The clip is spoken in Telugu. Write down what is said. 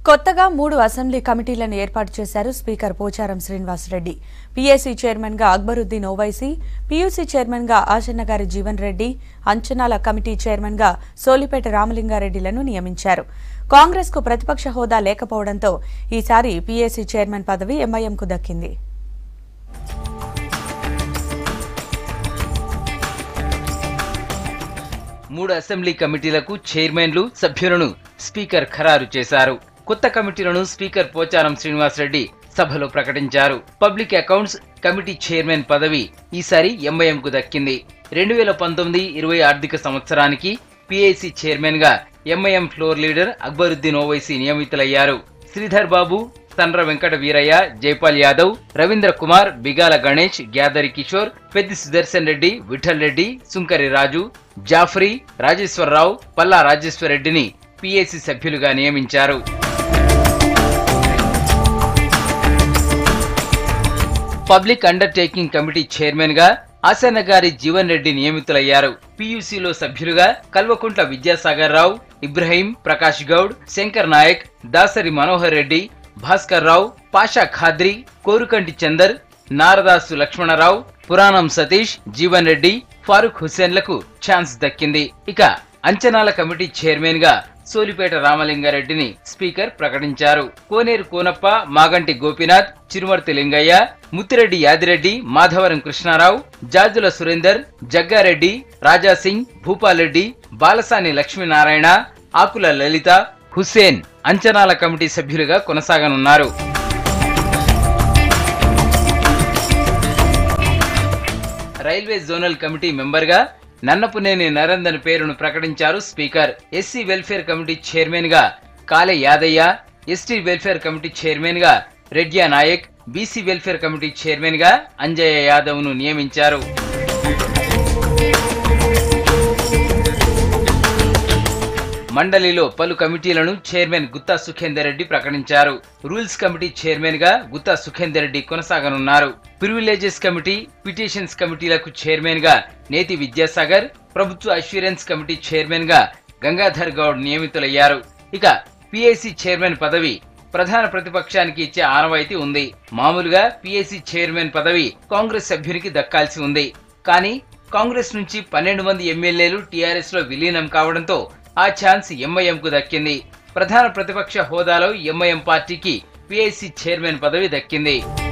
కొత్తగా మూడు అసెంబ్లీ కమిటీలను ఏర్పాటు చేశారు speaker Pocharam Srinivasa Reddy PAC chairman గా అక్బరుద్దీన్ ఓవైసీ పీయూసీ చైర్మన్ గా ఆచన్నగారి జీవన్ రెడ్డి అంచనాల కమిటీ చైర్మన్ గా సోలిపేట రామలింగారెడ్డిలను నియమించారు కాంగ్రెస్ కు ప్రతిపక్ష హోదా లేకపోవడంతో ఈసారి పీఏసీ చైర్మన్ పదవి ఎంఐఎంకు దక్కింది మూడు అసెంబ్లీ కమిటీలకు చైర్మన్లు సభ్యులను స్పీకర్ ఖరారు చేశారు కొత్త కమిటీలను స్పీకర్ పోచారం శ్రీనివాసరెడ్డి సభలో ప్రకటించారు పబ్లిక్ అకౌంట్స్ కమిటీ చైర్మన్ పదవి ఈసారి ఎంఐఎంకు దక్కింది రెండు వేల పంతొమ్మిది ఇరవై ఆర్థిక సంవత్సరానికి పిఐసి చైర్మన్ గా MIM floor leader Akbaruddin Owaisi నియమితులయ్యారు శ్రీధర్ బాబు సండ్ర వెంకట వీరయ్య జైపాల్ యాదవ్ రవీంద్ర కుమార్ బిగాల గణేష్ గ్యాదరి కిషోర్ పెద్ది సుదర్శన్ రెడ్డి విఠల్ రెడ్డి సుంకరి రాజు జాఫ్రీ రాజేశ్వరరావు పల్లా రాజేశ్వర్ రెడ్డిని పిఏసి సభ్యులుగా నియమించారు పబ్లిక్ అండర్టేకింగ్ కమిటీ చైర్మన్ గా ఆసన్న గారి జీవన్ రెడ్డి నియమితులయ్యారు పియూసీలో సభ్యులుగా కల్వకుంట్ల విద్యాసాగర్ రావు ఇబ్రహీం ప్రకాష్ గౌడ్ శంకర్ నాయక్ దాసరి మనోహర్ రెడ్డి భాస్కర్ రావు పాషా ఖాద్రి కోరుకంటి చందర్ నారదాసు లక్ష్మణరావు పురాణం సతీష్ జీవన్ రెడ్డి ఫారూక్ హుస్సేన్లకు ఛాన్స్ దక్కింది ఇక అంచనాల కమిటీ చైర్మన్ గా సోలిపేట రామలింగారెడ్డిని స్పీకర్ ప్రకటించారు కోనేరు కోనప్ప మాగంటి గోపీనాథ్ చిరుమర్తి లింగయ్య ముత్తిరెడ్డి యాదిరెడ్డి మాధవరం కృష్ణారావు జాజుల సురేందర్ జగ్గారెడ్డి రాజాసింగ్ భూపాలరెడ్డి బాలసాని లక్ష్మీనారాయణ ఆకుల లలిత హుస్సేన్ అంచనాల కమిటీ సభ్యులుగా కొనసాగనున్నారు రైల్వే జోనల్ కమిటీ మెంబర్గా నన్నపునేని నరేందర్ పేరును ప్రకటించారు speaker SC welfare committee chairman గా Kale Yadaiah ST welfare committee chairman గా Redya Naik BC welfare committee chairman గా అంజయ్య యాదవ్ ను నియమించారు మండలిలో పలు కమిటీలను చైర్మన్ గుత్తా సుఖేందర్ రెడ్డి ప్రకటించారు రూల్స్ కమిటీ చైర్మన్ గా గుత్తా సుఖేందర్ రెడ్డి కొనసాగనున్నారు ప్రివిలేజెస్ కమిటీ పిటిషన్స్ కమిటీలకు చైర్మన్ గా నేతి విద్యాసాగర్ ప్రభుత్వ అష్యూరెన్స్ కమిటీ చైర్మన్ గా గంగాధర్ గౌడ్ నియమితులయ్యారు ఇక పిఐసి చైర్మన్ పదవి ప్రధాన ప్రతిపక్షానికి ఇచ్చే ఆనవాయితీ ఉంది మామూలుగా పిఐసి చైర్మన్ పదవి కాంగ్రెస్ సభ్యునికి దక్కాల్సి ఉంది కానీ కాంగ్రెస్ నుంచి పన్నెండు మంది ఎమ్మెల్యేలు టీఆర్ఎస్ లో విలీనం కావడంతో ఆ ఛాన్స్ ఎంఐఎంకు దక్కింది ప్రధాన ప్రతిపక్ష హోదాలో ఎంఐఎం పార్టీకి పిఐసి చైర్మన్ పదవి దక్కింది